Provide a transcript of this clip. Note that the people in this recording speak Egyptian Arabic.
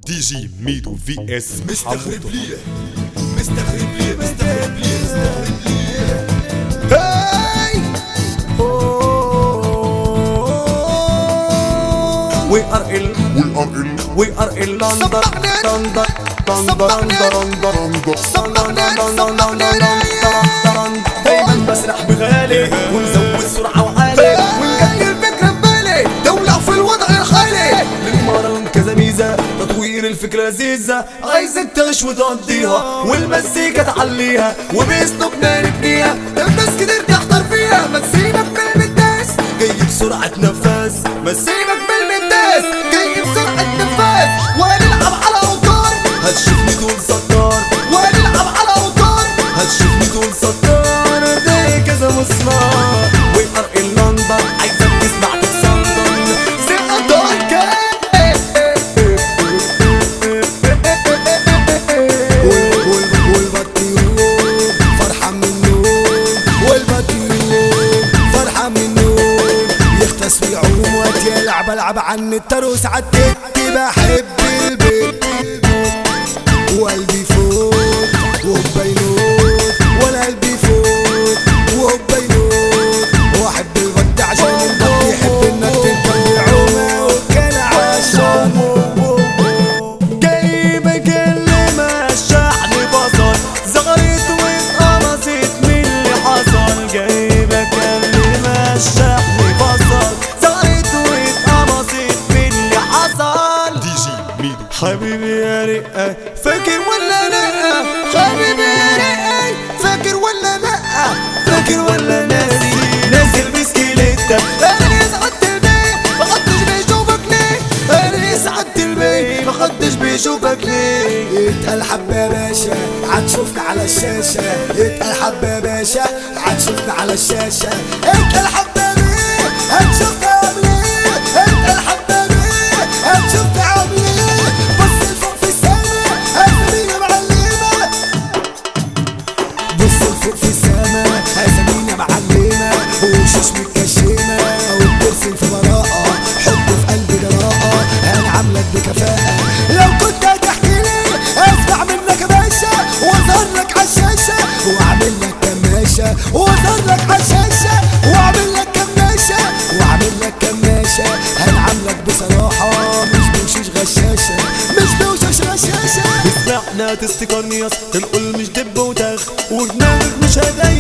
دي جي ميدو في اس مستغرب ليه مستغرب ليه مستغرب ليه مستغرب ليه هاي We are in, وي ار ان we are in London, London, London, London, London, دايما بسرح بغالي ونزود سرعة وعالي ونقلل الفكرة ببالي دولة في الوضع الحالي للمرة كذا ميزة تطوير الفكرة لذيذة عايزك تعيش وتقضيها والمزيكا تعليها وباسلوبنا نبنيها الناس كتير تحضر فيها ما تسيبك من الناس جاي بسرعة نفاس ما تسيبك من الناس جاي بسرعة نفاس وهنلعب على اوتار هتشوفني تقول ستار وهنلعب على اوتار هتشوفني تقول ستار زي كذا مسمار We are in London, عايزك تسمع تتصندن والبطيون فرحة من النوم والبطيون فرحة من النوم يختص ويعوم وقت يلعب العب عن التروس عالتك بحب البيت وقلبي فوق وهو ينوت وانا قلبي فوق وهو ينوت واحب البط عشان البط يحب انك تركب العومة وكان عشان جاي بكلم الشحن بصل زغرت واتقمصت من اللي حصل جاي بكلم الشحن بصل زغرت واتقمصت من اللي حصل دي جي ميدو حبيبي يا رقة فاكر ولا لا حبيبي يا رقة فاكر ولا لا فاكر ولا ناسي ناسي البسكليتة انا سعدت البيت محدش بيشوفك ليه انا سعدت البيت محدش بيشوفك ليه اتقل حبة يا باشا هتشوفنا على الشاشة اتقل حبة يا باشا هتشوفنا على الشاشة اتقل حبة بيه هتشوفنا عامل ايه اتقل حبة بيه هتشوفنا عامل ايه بص لفوق في السما هتلاقينا معلمة بص لفوق في السما اسامينا معلمة وشوش متكشمة وبترسم في براءة حب في قلبي جراءة انا عاملك بكفاءة لو كنت هتحكي لي اسمع منك يا باشا واظهر لك عالشاشة واعمل لك كماشة واظهر لك عالشاشة واعمل لك كماشة واعمل لك كماشة هنعاملك بصراحة مش بوشوش غشاشة مش بوشوش غشاشة احنا تستيقظ نقول مش دب وتخ ودماغك مش هدايا